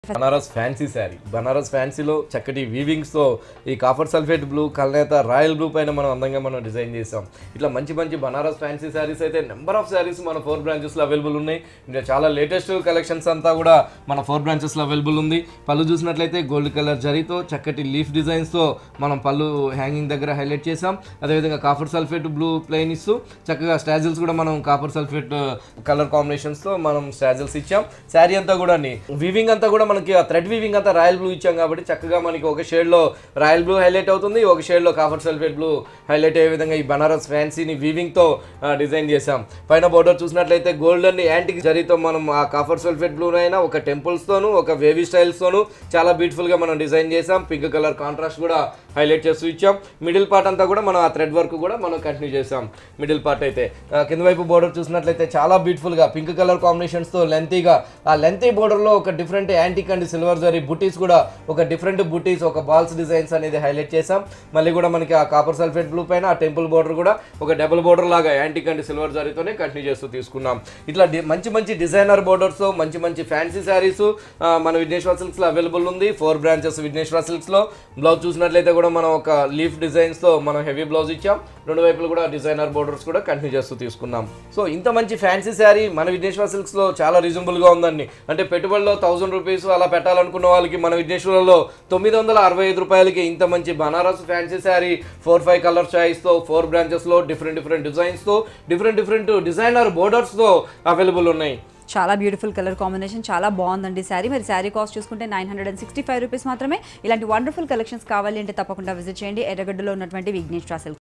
Banaras fancy sari Banaras ఫ్యాన్సీలో చక్కటి వీవింగ్స్తో ఈ కాఫర్ సల్ఫేట్ బ్లూ కల్నేత రాయల్ బ్లూ పైన మనం అందంగా మనం డిజైన్ చేసాం ఇట్లా మంచి మంచి బనారస్ ఫ్యాన్సీ శారీస్ అయితే నెంబర్ ఆఫ్ శారీస్ మన ఫోర్ బ్రాంచెస్లో అవైలబుల్ ఉన్నాయి ఇంకా చాలా లేటెస్ట్ కలెక్షన్స్ అంతా కూడా మన ఫోర్ బ్రాంచెస్లో అవైలబుల్ ఉంది పళ్ళు చూసినట్లయితే గోల్డ్ కలర్ జరీతో చక్కటి లీఫ్ డిజైన్స్తో మనం పళ్ళు హ్యాంగింగ్ దగ్గర హైలైట్ చేసాం అదేవిధంగా కాఫర్ సల్ఫేట్ బ్లూ ప్లెయిన్ ఇస్తూ చక్కగా స్టాజిల్స్ కూడా మనం కాపర్ సల్ఫేట్ కలర్ కాంబినేషన్స్తో మనం స్టాజిల్స్ ఇచ్చాం శారీ అంతా కూడా వీవింగ్ అంతా కూడా మనకి ఆ థ్రెడ్ వీవింగ్ అంతా రాయల్ బ్లూ ఇచ్చాం కాబట్టి చక్కగా మనకి ఒక షేడ్లో రాయల్ బ్లూ హైలైట్ అవుతుంది ఒక షేడ్లో కాఫర్ సల్ఫేట్ బ్లూ హైలైట్ అయ్యే విధంగా ఈ బనారస్ ఫ్యాన్సీని వీవింగ్తో డిజైన్ చేసాం పైన బోర్డర్ చూసినట్లయితే గోల్డెన్ యాంటిక్ జరీతో మనం ఆ కాఫర్ సల్ఫేట్ బ్లూ అయినా ఒక టెంపుల్స్తోను ఒక వేవీ స్టైల్స్తోను చాలా బ్యూటిఫుల్గా మనం డిజైన్ చేసాం పింక్ కలర్ కాంట్రాస్ట్ కూడా హైలైట్ చేస్తూ ఇచ్చాం మిడిల్ పార్ట్ అంతా కూడా మనం ఆ థ్రెడ్ వర్క్ కూడా మనం కంటిన్యూ చేసాం మిడిల్ పార్ట్ అయితే ఆ, కింద వైపు బోర్డర్ చూసినట్లయితే చాలా బ్యూటిఫుల్గా పింక్ కలర్ కాంబినేషన్స్తో లెంతీగా ఆ లెంతీ బోర్డర్లో ఒక different antique and silver zari బుటీస్ కూడా ఒక డిఫరెంట్ బుటీస్ ఒక బాల్స్ డిజైన్స్ అనేది హైలైట్ చేసాం మళ్ళీ కూడా మనకి ఆ కాపర్ సల్ఫేట్ బ్లూ పైన ఆ టెంపుల్ బోర్డర్ కూడా ఒక డబుల్ బోర్డర్ లాగా యాంటిక్ అండ్ సిల్వర్ జరీతోనే కంటిన్యూ చేస్తూ తీసుకున్నాం ఇట్లా డి- మంచి మంచి డిజైనర్ బోర్డర్స్ మంచి మంచి ఫ్యాన్సీ శారీస్ మన విఘ్నేశ్వర సిల్క్స్లో అవైలబుల్ ఉంది ఫోర్ బ్రాంచెస్ విఘ్నేశ్వర సిల్క్స్లో బ్లౌజ్ చూసినట్లయితే కూడా మనం ఒక లీఫ్ డిజైన్స్తో మనం హెవీ బ్లౌజ్ ఇచ్చాం రెండు వైపులు కూడా డిజైనర్ బోర్డర్స్ కూడా కంటిన్యూ చేస్తూ తీసుకున్నాం సో ఇంత మంచి ఫ్యాన్సీ శారీ మన విఘ్నేశ్వర సిల్క్స్లో చాలా రీజనబుల్గా ఉందండి అంటే పెట్టుబడిలో థౌసండ్ రూపీస్ అలా పెట్టాలనుకున్న వాళ్ళకి మన విఘ్నేశ్వరంలో తొమ్మిది వందల అరవై ఐదు రూపాయలకి ఇంత మంచి Banaras fancy sari four five colour చాయిస్తో ఫోర్ బ్రాంచెస్లో డిఫరెంట్ డిఫరెంట్ డిజైన్స్తో డిఫరెంట్ డిఫరెంట్ డిజైనర్ బోర్డర్స్తో అవైలబుల్ ఉన్నాయి చాలా బ్యూటిఫుల్ కలర్ కాంబినేషన్ చాలా బాగుందండి శారీ మరి శారీ కాస్ట్ చూసుకుంటే nine hundred and sixty five rupees మాత్రమే ఇలాంటి వండర్ఫుల్ కలెక్షన్స్ కావాలి అంటే తప్పకుండా విజిట్ చేయండి ఎర్రగడ్డలో ఉన్నటువంటి విఘ్నేశ్వర సిల్క్